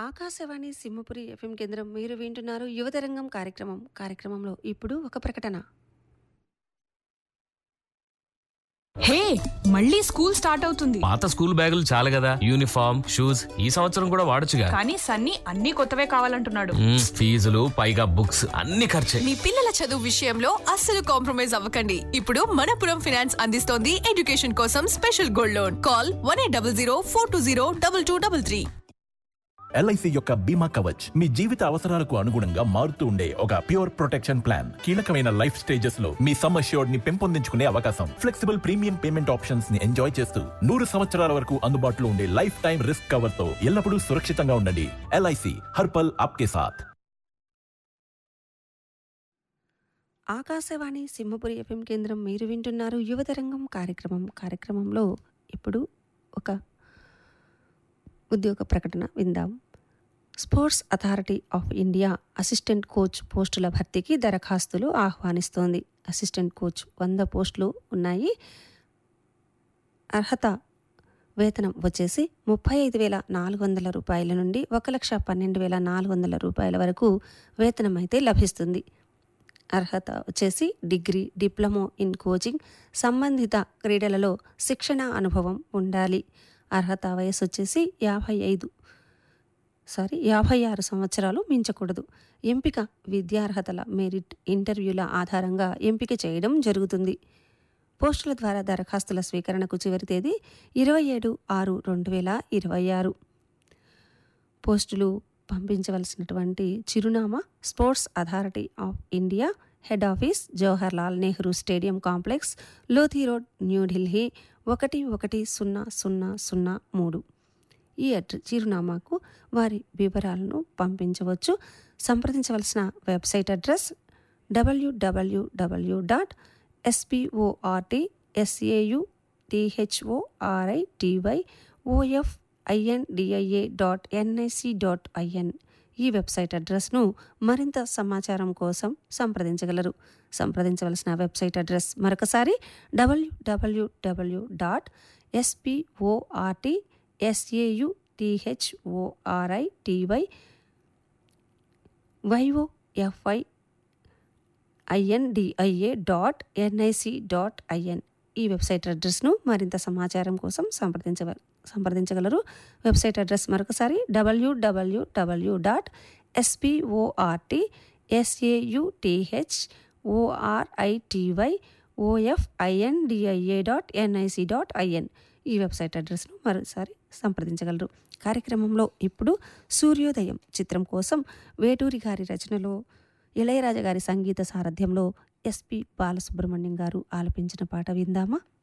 Akashvani Simhapuri FM కేంద్రం మీరు వింటున్నారు యువతరంగం కార్యక్రమం కార్యక్రమంలో ఇప్పుడు ఒక ప్రకటన హే మళ్ళీ స్కూల్ స్టార్ట్ అవుతుంది పాత స్కూల్ బ్యాగులు చాలు కదా యూనిఫామ్ షూస్ ఈ సంవత్సరం కూడా వాడొచ్చుగా కానీ సన్నీ అన్ని కొత్తవే కావాలంటున్నాడు మ్మ్, ఫీజులు పైగా బుక్స్ అన్ని ఖర్చే మీ పిల్లల చదువు విషయంలో అస్సలు కాంప్రమైజ్ అవ్వకండి ఇప్పుడు మనపురం ఫైనాన్స్ అందిస్తోంది ఎడ్యుకేషన్ కోసం special gold loan call one eight double zero four two zero double two double three LIC యొక్క బీమా కవచ్ మీ జీవిత అవసరాలకు అనుగుణంగా మారుతూ ఉండే ఒక ప్యూర్ ప్రొటెక్షన్ ప్లాన్ కీలకమైన లైఫ్ స్టేజెస్ లో మీ సమ్ అష్యూర్డ్ ని పెంపొందించుకునే అవకాశం ఫ్లెక్సిబుల్ ప్రీమియం పేమెంట్ ఆప్షన్స్ ని ఎంజాయ్ చేస్తూ నూరు సంవత్సరాల వరకు అందుబాటులో ఉండే లైఫ్ టైం రిస్క్ కవర్ తో ఎల్లప్పుడూ సురక్షితంగా ఉండండి ఎల్ఐసి హర్పల్ ఆప్కే సాథ్ ఆకాశవాణి సింహపురి ఎఫ్ఎం కేంద్రం మీరు వింటున్నారు యువతరంగం కార్యక్రమం కార్యక్రమంలో ఇప్పుడు ఒక ఉద్యోగ ప్రకటన విందాం sports authority of India assistant coach పోస్టుల భర్తీకి దరఖాస్తులు ఆహ్వానిస్తోంది అసిస్టెంట్ కోచ్ వంద పోస్టులు ఉన్నాయి అర్హత వేతనం వచ్చేసి ముప్పై ఐదు వేల నాలుగు వందల రూపాయల నుండి ఒక లక్ష పన్నెండు వేల నాలుగు వందల రూపాయల వరకు వేతనం అయితే లభిస్తుంది అర్హత వచ్చేసి డిగ్రీ డిప్లొమో ఇన్ కోచింగ్ సంబంధిత క్రీడలలో శిక్షణ అనుభవం ఉండాలి అర్హత వయసు వచ్చేసి యాభై ఐదు సారీ యాభై ఆరు సంవత్సరాలు మించకూడదు ఎంపిక విద్యార్హతల మెరిట్ ఇంటర్వ్యూల ఆధారంగా ఎంపిక చేయడం జరుగుతుంది పోస్టుల ద్వారా దరఖాస్తుల స్వీకరణకు చివరి తేదీ ఇరవై ఏడు ఆరు రెండు వేల ఇరవై ఆరు పోస్టులు పంపించవలసినటువంటి చిరునామా sports authority of India head office Jawahar Lal Nehru stadium complex Lodhi road New Delhi ఒకటి ఒకటి సున్నా సున్నా సున్నా మూడు ఈ అడ్ర చిరునామాకు వారి వివరాలను పంపించవచ్చు సంప్రదించవలసిన website address WWW dot SPORT SAU THORI TY OF INDIA dot NIC dot IN ఈ వెబ్సైట్ అడ్రస్ను మరింత సమాచారం కోసం సంప్రదించగలరు సంప్రదించవలసిన వెబ్సైట్ అడ్రస్ మరొకసారి WWW dot SPORT SAU THORI TY YOFI INDIA dot NIC dot IN ఈ వెబ్సైట్ అడ్రస్ను మరింత సమాచారం కోసం సంప్రదించవ సంప్రదించగలరు వెబ్సైట్ అడ్రస్ మరొకసారి WWW dot SPORT SAUTH ORITY OFINDIA dot NIC dot IN ఈ వెబ్సైట్ అడ్రస్ను మరోసారి సంప్రదించగలరు కార్యక్రమంలో ఇప్పుడు సూర్యోదయం చిత్రం కోసం వేటూరి గారి రచనలో ఇళయరాజా గారి సంగీత సారథ్యంలో ఎస్పి బాలసుబ్రహ్మణ్యం గారు ఆలపించిన పాట విందామా